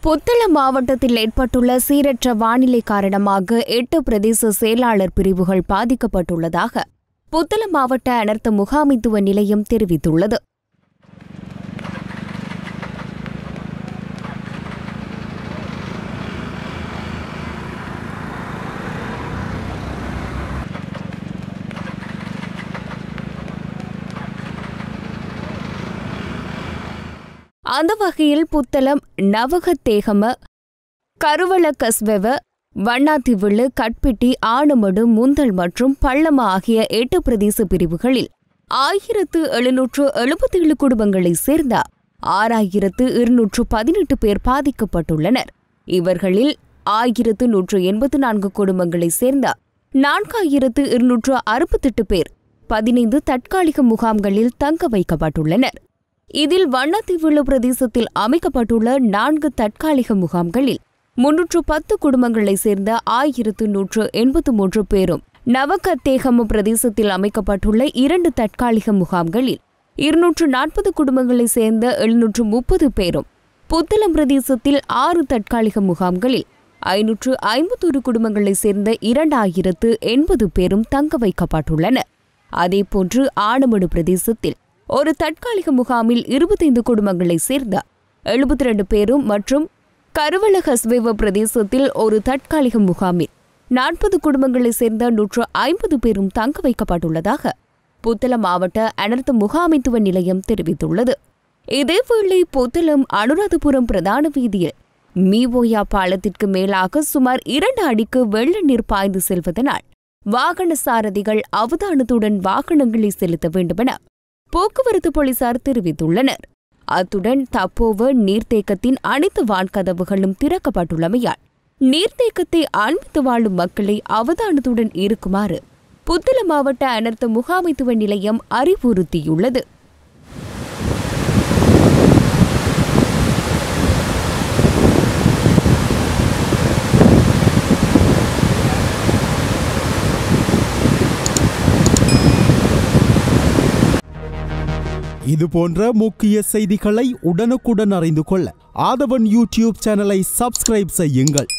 புத்தளம் மாவட்டத்தில் ஏற்பட்டுள்ள சீரற்ற வானிலை காரணமாக எட்டு பிரதேச செயலாளர் பிரிவுகள் பாதிக்கப்பட்டுள்ளதாக புத்தளம் மாவட்ட அனர்த்த முகாமித்துவ நிலையம் தெரிவித்துள்ளது அந்த வகையில் புத்தளம் நவகத்தேகம கருவள கஸ்வெவ வண்ணாத்திவிழு கட்பிட்டி ஆணுமடு முந்தல் மற்றும் பள்ளம ஆகிய எட்டு பிரதேச பிரிவுகளில் ஆயிரத்து எழுநூற்று எழுபத்தேழு குடும்பங்களைச் சேர்ந்த ஆறாயிரத்து இருநூற்று பதினெட்டு பேர் பாதிக்கப்பட்டுள்ளனர் இவர்களில் ஆயிரத்து நூற்று எண்பத்து நான்கு குடும்பங்களைச் சேர்ந்த நான்காயிரத்து இருநூற்று அறுபத்தெட்டு பேர் பதினைந்து தற்காலிக முகாம்களில் தங்க வைக்கப்பட்டுள்ளனர் இதில் வண்ணத்தீவுள்ள பிரதேசத்தில் அமைக்கப்பட்டுள்ள நான்கு தற்காலிக முகாம்களில் முன்னூற்று பத்து குடும்பங்களைச் சேர்ந்த ஆயிரத்து நூற்று எண்பத்து மூன்று பேரும் நவகத்தேகம பிரதேசத்தில் அமைக்கப்பட்டுள்ள இரண்டு தற்காலிக முகாம்களில் இருநூற்று நாற்பது குடும்பங்களைச் சேர்ந்த எழுநூற்று முப்பது பேரும் புத்தளம் பிரதேசத்தில் ஆறு தற்காலிக முகாம்களில் ஐநூற்று ஐம்பத்தொரு குடும்பங்களைச் சேர்ந்த இரண்டாயிரத்து எண்பது பேரும் தங்க வைக்கப்பட்டுள்ளனர் அதேபோன்று ஆனமடு பிரதேசத்தில் ஒரு தற்காலிக முகாமில் இருபத்தைந்து குடும்பங்களைச் சேர்ந்த எழுபத்தி ரெண்டு பேரும் மற்றும் கருவள ஹஸ்வேவ பிரதேசத்தில் ஒரு தற்காலிக முகாமில் நாற்பது குடும்பங்களைச் சேர்ந்த நூற்று ஐம்பது பேரும் தங்க வைக்கப்பட்டுள்ளதாக புத்தளம் மாவட்ட அனர்த்த முகாமைத்துவ நிலையம் தெரிவித்துள்ளது இதேவேளை புத்தளம் அனுராதபுரம் பிரதான வீதியில் மீவோயா பாலத்திற்கு மேலாக சுமார் இரண்டு அடிக்கு வெள்ள நீர் பாய்ந்து செல்வதனால் வாகன சாரதிகள் அவதானத்துடன் வாகனங்களை செலுத்த வேண்டுமென போக்குவரத்து போலீசார் தெரிவித்துள்ளனர் அத்துடன் தப்போவ நீர்த்தேக்கத்தின் அனைத்து வான்கதவுகளும் திறக்கப்பட்டுள்ளமையால் நீர்த்தேக்கத்தை அண்மித்து வாழும் மக்களை அவதானத்துடன் இருக்குமாறு புத்தள மாவட்ட அனர்த்த முகாமைத்துவ நிலையம் அறிவுறுத்தியுள்ளது இது போன்ற முக்கிய செய்திகளை உடனுக்குடன் அறிந்து கொள்ள ஆதவன் யூடியூப் சேனலை சப்ஸ்கிரைப் செய்யுங்கள்